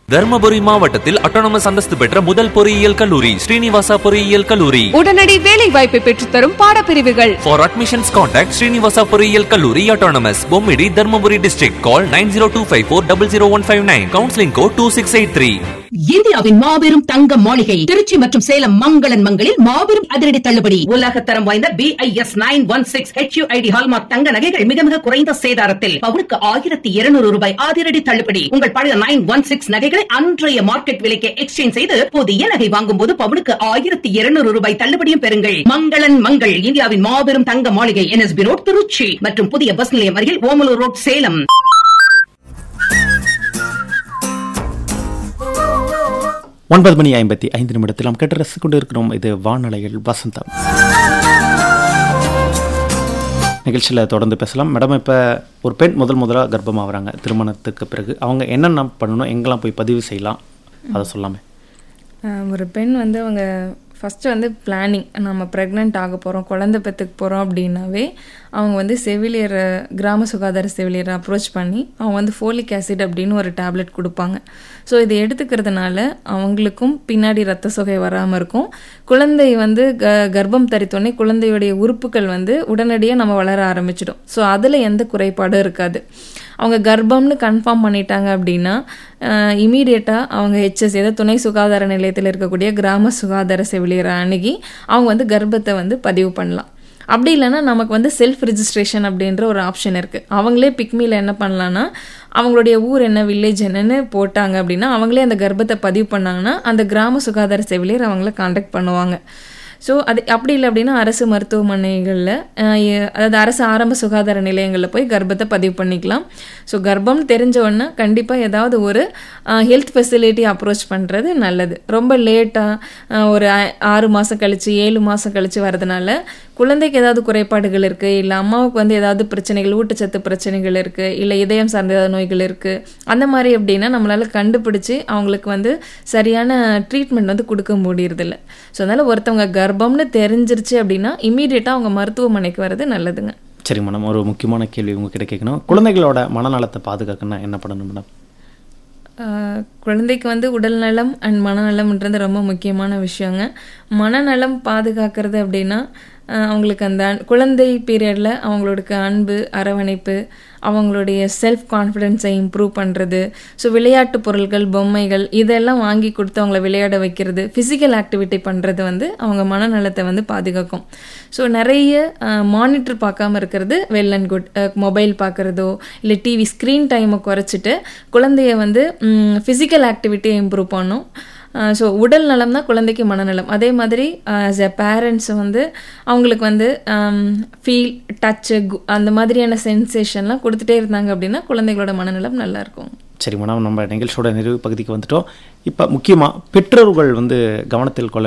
தர்மபுரி மாவட்டத்தில் அட்டானமஸ் அந்தஸ்து பெற்ற முதல் பொறியியல் கல்லூரி ஸ்ரீனிவாசா பொறியியல் கல்லூரி உடனடி வேலை வாய்ப்பை பெற்றுத்தரும் பாடப்பிரிவுகள் For admissions, contact Srinivasa பொறியியல் கல்லூரி autonomous Bommidi Dharmapuri district. Call 90254-00159. Counseling code 2683. இந்தியாவின் மாபெரும் தங்க மாளிகை திருச்சி மற்றும் சேலம் மங்களன் மங்களில் மாபெரும் அதிரடி தள்ளுபடி உலகத்தரம் வாய்ந்த B I S nine one six H ID hallmark தங்க நகைகள் மிக மிக குறைந்த சேதாரத்தில் பவுனுக்கு ஆயிரத்தி இருநூறு ரூபாய் அதிரடி தள்ளுபடி உங்கள் பழைய நைன் ஒன் சிக்ஸ் நகைகளை அன்றைய மார்க்கெட் விலைக்கு எக்ஸ்சேஞ்ச் செய்து புதிய நகை வாங்கும் போது பவுனுக்கு ஆயிரத்தி இருநூறு ரூபாய் தள்ளுபடியும் பெறுங்கள் மங்களன் மங்கள் இந்தியாவின் மாபெரும் தங்க மாளிகை என்எஸ்பி ரோட் திருச்சி மற்றும் புதிய பஸ் நிலையம் அருகில் ஓமலூர் ரோட் சேலம் ஒன்பது மணி ஐம்பத்தி ஐந்து நிமிடத்தில் நாம் கேட்டு ரசித்துக் கொண்டு இருக்கிறோம் இது வானலையில் வசந்தம் நிகழ்ச்சியில் தொடர்ந்து பேசலாம் மேடம் இப்போ ஒரு பெண் முதல் முதலாக கர்ப்பமாகறாங்க திருமணத்துக்கு பிறகு அவங்க என்னென்ன பண்ணணும் எங்கெல்லாம் போய் பதிவு செய்யலாம் அதை சொல்லாமே ஆஹ் ஒரு பெண் வந்து அவங்க ஃபஸ்ட்டு வந்து பிளானிங் நம்ம ப்ரெக்னென்ட் ஆக போகிறோம் குழந்தை பெற்றுக்க போகிறோம் அப்படின்னாவே அவங்க வந்து செவிலியரை கிராம சுகாதார செவிலியரை அப்ரோச் பண்ணி அவங்க வந்து ஃபோலிக் ஆசிட் அப்படின்னு ஒரு டேப்லெட் கொடுப்பாங்க ஸோ இதை எடுத்துக்கிறதுனால அவங்களுக்கும் பின்னாடி ரத்த சொகை வராமல் இருக்கும் குழந்தை வந்து க கர்ப்பம் தரித்தோடனே குழந்தையுடைய உறுப்புகள் வந்து உடனடியாக நம்ம வளர ஆரம்பிச்சிடும் ஸோ அதில் எந்த குறைபாடும் இருக்காது அவங்க கர்ப்பம்னு கன்ஃபார்ம் பண்ணிட்டாங்க அப்படின்னா இமீடியட்டாக அவங்க ஹெச்எஸ் ஏதோ துணை சுகாதார நிலையத்தில் இருக்கக்கூடிய கிராம சுகாதார செவிலியரை அணுகி அவங்க வந்து கர்ப்பத்தை வந்து பதிவு பண்ணலாம் அப்படி இல்லைன்னா நமக்கு வந்து செல்ஃப் ரிஜிஸ்ட்ரேஷன் அப்படின்ற ஒரு ஆப்ஷன் இருக்குது அவங்களே பிக்மியில் என்ன பண்ணலான்னா அவங்களுடைய ஊர் என்ன வில்லேஜ் என்னன்னு போட்டாங்க அப்படின்னா அவங்களே அந்த கர்ப்பத்தை பதிவு பண்ணாங்கன்னா அந்த கிராம சுகாதார செவிலியர் அவங்கள காண்டாக்ட் பண்ணுவாங்க ஸோ அது அப்படி இல்லை அப்படின்னா அரசு மருத்துவமனைகளில் அதாவது அரசு ஆரம்ப சுகாதார நிலையங்களில் போய் கர்ப்பத்தை பதிவு பண்ணிக்கலாம் ஸோ கர்ப்பம் தெரிஞ்ச உடனே கண்டிப்பாக ஏதாவது ஒரு ஹெல்த் ஃபெசிலிட்டி அப்ரோச் பண்ணுறது நல்லது ரொம்ப லேட்டாக ஒரு ஆ- ஆறு மாதம் கழித்து ஏழு மாதம் கழித்து வரதுனால குழந்தைக்கு ஏதாவது குறைபாடுகள் இருக்குது இல்லை அம்மாவுக்கு வந்து ஏதாவது பிரச்சனைகள் ஊட்டச்சத்து பிரச்சனைகள் இருக்குது இல்லை இதயம் சார்ந்த ஏதாவது நோய்கள் இருக்குது அந்த மாதிரி அப்படின்னா நம்மளால் கண்டுபிடிச்சி அவங்களுக்கு வந்து சரியான ட்ரீட்மெண்ட் வந்து கொடுக்க முடியறதில்ல ஸோ அதனால் ஒருத்தவங்க கர்ப்பம்னு தெரிஞ்சிருச்சு அப்படின்னா இம்மீடியட்டாக அவங்க மருத்துவமனைக்கு வர்றது நல்லதுங்க சரி மேடம் ஒரு முக்கியமான கேள்வி உங்ககிட்ட கேட்கணும் குழந்தைகளோட மனநலத்தை பாதுகாக்கணும்னா என்ன பண்ணணும் மேடம் ஆஹ் குழந்தைக்கு வந்து உடல் நலம் அண்ட் மனநலம்ன்றது ரொம்ப முக்கியமான விஷயங்க மனநலம் பாதுகாக்கிறது அப்படின்னா ஆஹ் அவங்களுக்கு அந்த அன்- குழந்தை பீரியடில் அவங்களுக்கு அன்பு அரவணைப்பு அவங்களுடைய செல்ஃப் கான்ஃபிடென்ஸை இம்ப்ரூவ் பண்ணுறது ஸோ விளையாட்டு பொருட்கள் பொம்மைகள் இதெல்லாம் வாங்கி கொடுத்து அவங்கள விளையாட வைக்கிறது ஃபிசிக்கல் ஆக்டிவிட்டி பண்ணுறது வந்து அவங்க மனநலத்தை வந்து பாதுகாக்கும் ஸோ நிறைய மானிட்டர் பார்க்காம இருக்கிறது வெல் அண்ட் குட் மொபைல் பார்க்குறதோ இல்லை டிவி ஸ்க்ரீன் டைமை குறைச்சிட்டு குழந்தைய வந்து ஃபிசிக்கல் ஆக்டிவிட்டியை இம்ப்ரூவ் பண்ணும் ஸோ உடல் நலம் தான் குழந்தைக்கு மனநலம் அதே மாதிரி ஆஸ் எ பேரண்ட்ஸ் வந்து அவங்களுக்கு வந்து ஃபீல் டச்சு அந்த மாதிரியான சென்சேஷன்லாம் கொடுத்துட்டே இருந்தாங்க அப்படின்னா குழந்தைகளோட மனநலம் நல்லா இருக்கும் சரி மேடம் நம்ம நிகழ்ச்சியோட நிறைவு பகுதிக்கு வந்துட்டோம் இப்போ முக்கியமாக பெற்றோர்கள் வந்து கவனத்தில் கொள்ள